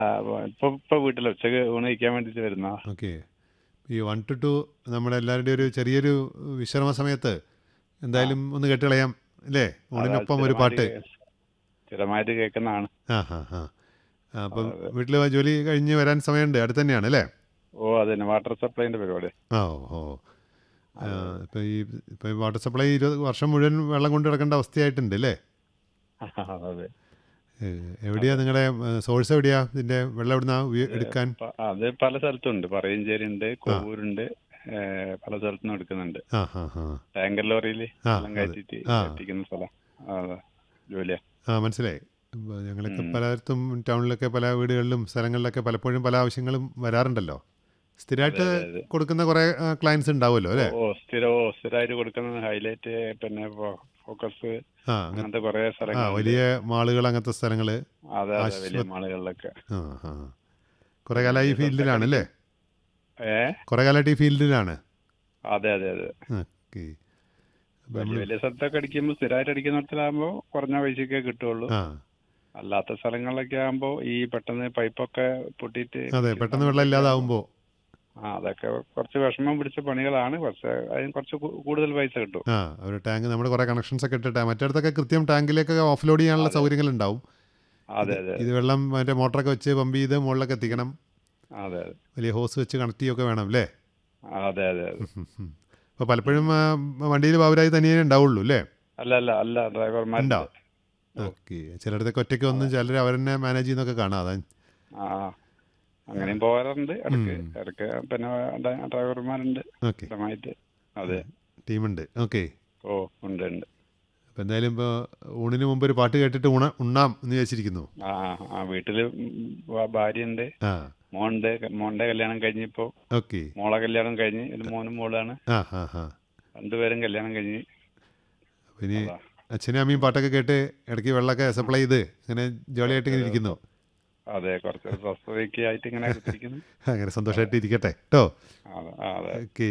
ആ, ഇപ്പൊ ഇപ്പൊ വീട്ടിൽ ഉച്ചക്ക് ഊണ് കഴിക്കാൻ വേണ്ടിട്ട് വരുന്ന ഓക്കെ ഈ വൺ ടു ടു നമ്മുടെ എല്ലാവരുടെയും ഒരു ചെറിയൊരു വിശ്രമ സമയത്ത് എന്തായാലും ഒന്ന് കേട്ടുകളയാം അല്ലേ ഊണിനൊപ്പം ഒരു പാട്ട് സ്ഥിരമായിട്ട് കേൾക്കുന്നതാണ് ആ ഹാ ഹാ അപ്പം വീട്ടിൽ ജോലി കഴിഞ്ഞ് വരാൻ സമയമുണ്ട് അടുത്ത് തന്നെയാണ് അല്ലേ ഓ അതന്നെ വാട്ടർ സപ്ലൈന്റെ പരിപാടി ആ ഓ ഓ ഇപ്പം ഈ ഇപ്പം ഈ വാട്ടർ സപ്ലൈ ഇരുപത് വർഷം മുഴുവൻ വെള്ളം കൊണ്ട് കിടക്കേണ്ട അവസ്ഥയായിട്ടുണ്ട് അല്ലേ അതെ ഏ, എവിടെയാ നിങ്ങളുടെ സോഴ്സ് എവിടെയാ ഇതിന്റെ വെള്ളം എവിടുന്ന എടുക്കാൻ പ- അത് പല സ്ഥലത്തുണ്ട് പറയഞ്ചേരി ഉണ്ട് കോവൂരുണ്ട് ഏ, പല സ്ഥലത്തുനിന്നും എടുക്കുന്നുണ്ട് ആ ഹാ ഹാ ടാങ്കർ ലോറിയിൽ ആ, വെള്ളം കയറ്റിട്ട് ആ. എത്തിക്കുന്ന സ്ഥലം അതെ ജോലിയാ ആ മനസ്സിലായി ഇപ്പൊ ഞങ്ങളൊക്കെ പലയിടത്തും ടൗണിലൊക്കെ പല വീടുകളിലും സ്ഥലങ്ങളിലൊക്കെ പലപ്പോഴും പല ആവശ്യങ്ങളും വരാറുണ്ടല്ലോ സ്ഥിരമായിട്ട് കൊടുക്കുന്ന കുറേ ക്ലയൻസ് ഉണ്ടാവുമല്ലോ അല്ലേ ഓ സ്ഥിരം ഓ സ്ഥിരമായിട്ട് കൊടുക്കുന്നത് ഹൈലൈറ്റ് പിന്നെ ഫോക്കസ് ആ അങ്ങനെ അങ്ങനത്തെ കുറെ ആ സ്ഥലങ്ങൾ വലിയ മാളുകൾ അങ്ങനത്തെ സ്ഥലങ്ങൾ അതെ അതെ വലിയ മാളുകളിലൊക്കെ ആ ആ കുറേ കാലമായി ഈ ഫീൽഡിലാണ് അല്ലേ ഏ കുറേ കാലമായിട്ട് ഈ ഫീൽഡിലാണ് അതെ അതെ അതെ ഓക്കെ വലിയ വലിയ സ്ഥലത്തൊക്കെ അടിക്കുമ്പോൾ സ്ഥിരമായിട്ട് അടിക്കുന്നിടത്തിലാകുമ്പോ കുറഞ്ഞ പൈസക്കേ കിട്ടുള്ളൂ ആ അല്ലാത്ത സ്ഥലങ്ങളിലൊക്കെ ആകുമ്പോ ഈ പെട്ടെന്ന് പൈപ്പൊക്കെ പൊട്ടിയിട്ട് അതെ പെട്ടെന്ന് വെള്ളം ഇല്ലാതാവുമ്പോൾ ആ അതൊക്കെ കുറച്ച് വിഷമം പിടിച്ച പണികളാണ് പക്ഷെ അതിന് കുറച്ച് കൂ- കൂടുതൽ പൈസ കിട്ടും ആ ഒരു ടാങ്ക് നമ്മുടെ കുറേ കണക്ഷൻസ് ഒക്കെ ഇട്ടിട്ട് മറ്റിടത്തൊക്കെ കൃത്യം ടാങ്കിലേക്കൊക്കെ ഓഫ്ലോഡ് ചെയ്യാനുള്ള സൗകര്യങ്ങൾ ഉണ്ടാവും അതെ അതെ ഇത് വെള്ളം മറ്റേ മോട്ടറൊക്കെ വെച്ച് പമ്പ് ചെയ്ത് മുകളിലൊക്കെ എത്തിക്കണം അതെ അതെ വലിയ ഹോസ് വെച്ച് കണക്ട് ചെയ്യുകയൊക്കെ വേണം അല്ലേ അതെ അതെ അതെ അപ്പോൾ പലപ്പോഴും വണ്ടിയിൽ ബാബുരായി തനിയേ ഉണ്ടാവുള്ളൂ അല്ലേ അല്ല അല്ല അല്ല ഡ്രൈവർമാർ ഉണ്ടോ ഓക്കെ ചിലയിടത്തൊക്കെ ഒറ്റയ്ക്ക് വന്ന് ചിലർ അവരെന്നെ മാനേജ് ചെയ്യുന്നൊക്കെ കാണാം അതാ ആ അങ്ങനെയും പോകാറുണ്ട് ഇടയ്ക്ക് ഇടയ്ക്ക് പിന്നെ ഡ- ഡ്രൈവർമാരുണ്ട് ഓക്കെ സ്ഥിരമായിട്ട് അതെ ടീമുണ്ട് ഓക്കെ ഓ ഉണ്ട് ഉണ്ട് അപ്പോൾ എന്തായാലും ഇപ്പോൾ ഊണിന് മുമ്പ് ഒരു പാട്ട് കേട്ടിട്ട് ഉണ ഉണ്ണാം എന്ന് വിചാരിച്ചിരിക്കുന്നു ആ ആ വീട്ടില് ഭാര്യ ഉണ്ട് ആ മോണ്ട് മോന്റെ കല്യാണം കഴിഞ്ഞിപ്പോ ഓക്കെ മോളെ കല്യാണം കഴിഞ്ഞ് ഒരു മോനും മോളാണ് ആ ഹാ ഹാ രണ്ടുപേരും കല്യാണം കഴിഞ്ഞ് അപ്പോൾ ഇനി അച്ഛനും അമ്മയും പാട്ടൊക്കെ കേട്ട് ഇടയ്ക്ക് വെള്ളമൊക്കെ സപ്ലൈ ചെയ്ത് അങ്ങനെ ജോളിയായിട്ട് ഇങ്ങനെ ഇരിക്കുന്നു അതെ കുറച്ച് സ്വസ്ഥതയ്ക്ക് ആയിട്ട് ഇങ്ങനെ എടുത്തിരിക്കുന്നു അങ്ങനെ സന്തോഷമായിട്ട് ഇരിക്കട്ടെ കേട്ടോ അതെ ആ, അതെ ഓക്കെ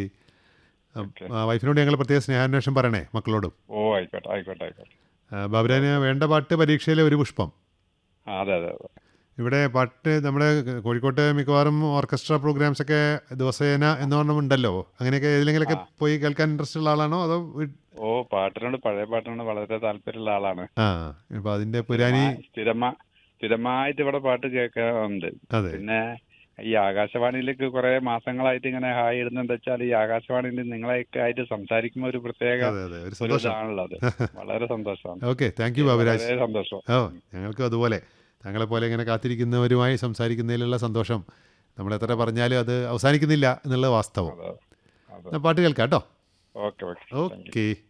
വൈഫിനോട് ഞങ്ങൾ പ്രത്യേക സ്നേഹാന്വേഷണം പറയണേ മക്കളോടും ഓ ആയിക്കോട്ടെ ആയിക്കോട്ടെ ആയിക്കോട്ടെ ആ, ബാബുരാന് വേണ്ട പാട്ട് പരീക്ഷയിലെ ഒരു പുഷ്പം ആ, അതെ അതെ അതെ ഇവിടെ പാട്ട് നമ്മുടെ കോഴിക്കോട്ട് മിക്കവാറും ഓർക്കസ്ട്ര പ്രോഗ്രാംസ് ഒക്കെ ദിവസേന എന്നോണം ഉണ്ടല്ലോ അങ്ങനെയൊക്കെ ഏതിലെങ്കിലൊക്കെ പോയി കേൾക്കാൻ ഇൻട്രസ്റ്റ് ഉള്ള ആളാണോ അതോ വീ- ഓ പാട്ടിനോട് പഴയ പാട്ടിനോട് വളരെ താല്പര്യമുള്ള ആളാണ് ആ ഇപ്പൊ അതിന്റെ പുരാനി സ്ഥിരമാ സ്ഥിരമായിട്ട് ഇവിടെ പാട്ട് കേൾക്കാറുണ്ട് അതെ പിന്നെ ഈ ആകാശവാണിയിലേക്ക് കുറെ മാസങ്ങളായിട്ട് ഇങ്ങനെ ഹായ് ഇടുന്നത് വെച്ചാൽ ഈ ആകാശവാണിയിൽ നിങ്ങളെയൊക്കെ ആയിട്ട് സംസാരിക്കുമ്പോൾ ഒരു പ്രത്യേക അതെ അതെ ഒരു ഒരു സന്തോഷം ഇതാണല്ലോ അത് വളരെ സന്തോഷമാണ് ഓക്കെ താങ്ക് യു ബാബുരാജ് വളരെ സന്തോഷം ഓ ഞങ്ങൾക്കും അതുപോലെ താങ്കളെ പോലെ ഇങ്ങനെ കാത്തിരിക്കുന്നവരുമായി സംസാരിക്കുന്നതിലുള്ള സന്തോഷം നമ്മൾ എത്ര പറഞ്ഞാലും അത് അവസാനിക്കുന്നില്ല എന്നുള്ള വാസ്തവം അതെ അതെ എന്നാ പാട്ട് കേൾക്കാം കേട്ടോ ഓക്കെ ഓക്കെ ഓക്കെ